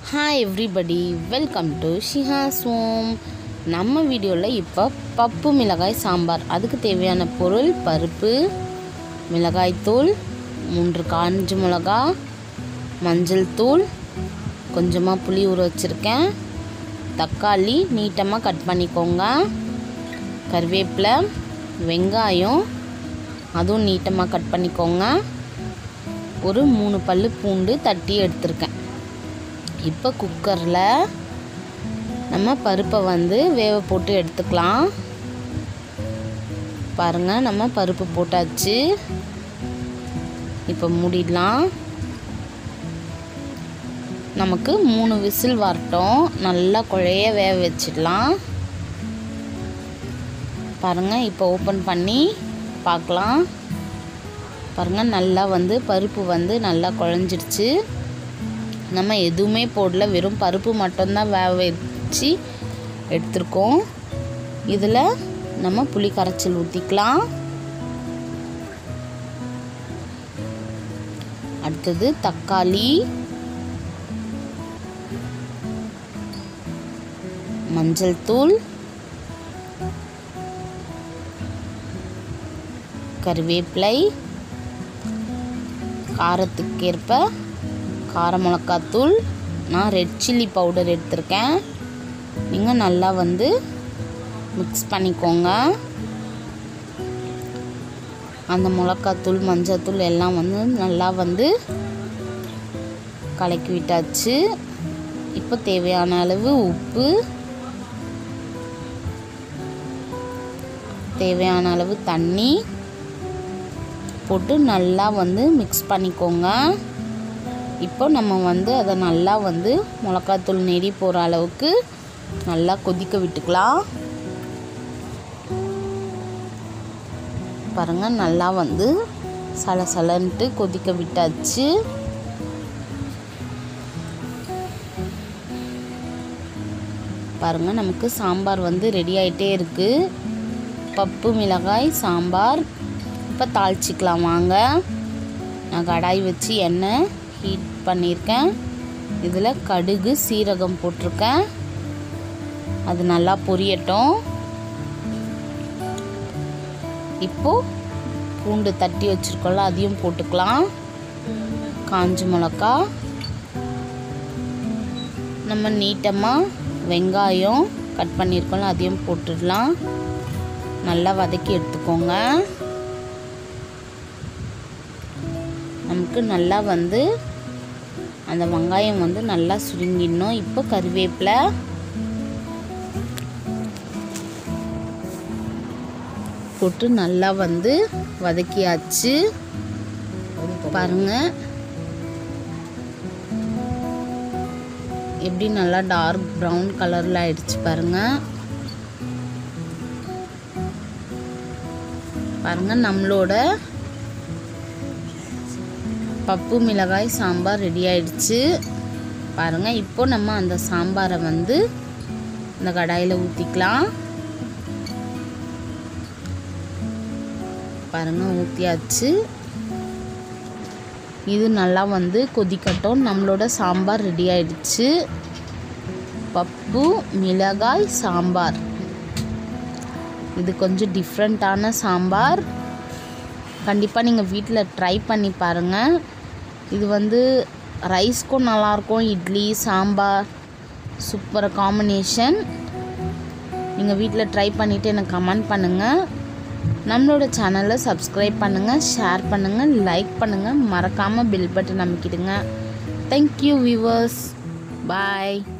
hi everybody welcome to Shihas home நம்ம வீடியோவில் இப்போ பப்பு மிளகாய் சாம்பார் அதுக்கு தேவையான பொருள் பருப்பு மிளகாய்த்தூள் மூன்று காஞ்ச மிளகா மஞ்சள் தூள் கொஞ்சமாக புளி ஊற வச்சுருக்கேன் தக்காளி நீட்டமாக கட் பண்ணிக்கோங்க கருவேப்பிலை வெங்காயம் அதுவும் நீட்டமாக கட் பண்ணிக்கோங்க ஒரு மூணு பல் பூண்டு தட்டி எடுத்திருக்கேன் இப்போ குக்கரில் நம்ம பருப்பை வந்து வேக போட்டு எடுத்துக்கலாம் பாருங்கள் நம்ம பருப்பு போட்டாச்சு இப்போ மூடிடலாம் நமக்கு மூணு விசில் வரட்டும் நல்லா குழைய வேக வச்சிடலாம் பாருங்கள் இப்போ ஓப்பன் பண்ணி பார்க்கலாம் பாருங்கள் நல்லா வந்து பருப்பு வந்து நல்லா குழஞ்சிடுச்சு நம்ம எதுவுமே போடல வெறும் பருப்பு மட்டும்தான் வேக வச்சு எடுத்திருக்கோம் இதில் நம்ம புளி கரைச்சல் ஊற்றிக்கலாம் அடுத்தது தக்காளி மஞ்சள் தூள் கருவேப்பிலை காரத்துக்கேற்ப கார மிளகாத்தூள் நான் ரெட் சில்லி பவுடர் எடுத்திருக்கேன் நீங்கள் நல்லா வந்து மிக்ஸ் பண்ணிக்கோங்க அந்த மிளகாத்தூள் மஞ்சத்தூள் எல்லாம் வந்து நல்லா வந்து கலக்கி விட்டாச்சு இப்போ தேவையான அளவு உப்பு தேவையான அளவு தண்ணி போட்டு நல்லா வந்து மிக்ஸ் பண்ணிக்கோங்க இப்போ நம்ம வந்து அதை நல்லா வந்து மிளகாத்தூள் நெடி போகிற அளவுக்கு நல்லா கொதிக்க விட்டுக்கலாம் பாருங்கள் நல்லா வந்து சலசலன்ட்டு கொதிக்க விட்டாச்சு பாருங்கள் நமக்கு சாம்பார் வந்து ரெடி ஆகிட்டே இருக்குது பப்பு மிளகாய் சாம்பார் இப்போ தாளிச்சிக்கலாம் வாங்க நான் கடாய் வச்சு எண்ணெய் ஹீட் பண்ணியிருக்கேன் இதில் கடுகு சீரகம் போட்டிருக்கேன் அது நல்லா பொரியட்டும் இப்போது பூண்டு தட்டி வச்சுருக்கோம்ல அதையும் போட்டுக்கலாம் காஞ்ச மிளகா நம்ம நீட்டமாக வெங்காயம் கட் பண்ணியிருக்கோம்ல அதையும் போட்டுடலாம் நல்லா வதக்கி எடுத்துக்கோங்க நமக்கு நல்லா வந்து அந்த வெங்காயம் வந்து நல்லா சுருங்கிடணும் இப்போ கருவேப்பிலை போட்டு நல்லா வந்து வதக்கியாச்சு பாருங்க எப்படி நல்லா டார்க் ப்ரௌன் கலரில் ஆயிடுச்சு பாருங்க பாருங்க நம்மளோட பப்பு மிளகாய் சாம்பார் ரெடி ஆயிடுச்சு பாருங்கள் இப்போ நம்ம அந்த சாம்பாரை வந்து இந்த கடாயில் ஊற்றிக்கலாம் பாருங்கள் ஊற்றியாச்சு இது நல்லா வந்து கொதிக்கட்டும் நம்மளோட சாம்பார் ரெடி ஆயிடுச்சு பப்பு மிளகாய் சாம்பார் இது கொஞ்சம் டிஃப்ரெண்ட்டான சாம்பார் கண்டிப்பாக நீங்கள் வீட்டில் ட்ரை பண்ணி பாருங்கள் இது வந்து ரைஸ்க்கும் நல்லாயிருக்கும் இட்லி சாம்பார் சூப்பர் காம்பினேஷன் நீங்கள் வீட்டில் ட்ரை பண்ணிவிட்டு எனக்கு கமெண்ட் பண்ணுங்கள் நம்மளோட சேனலை சப்ஸ்கிரைப் பண்ணுங்கள் ஷேர் பண்ணுங்கள் லைக் பண்ணுங்கள் மறக்காமல் பில் பட்டன் அமைக்கிடுங்க தேங்க்யூ வியூவர்ஸ் பாய்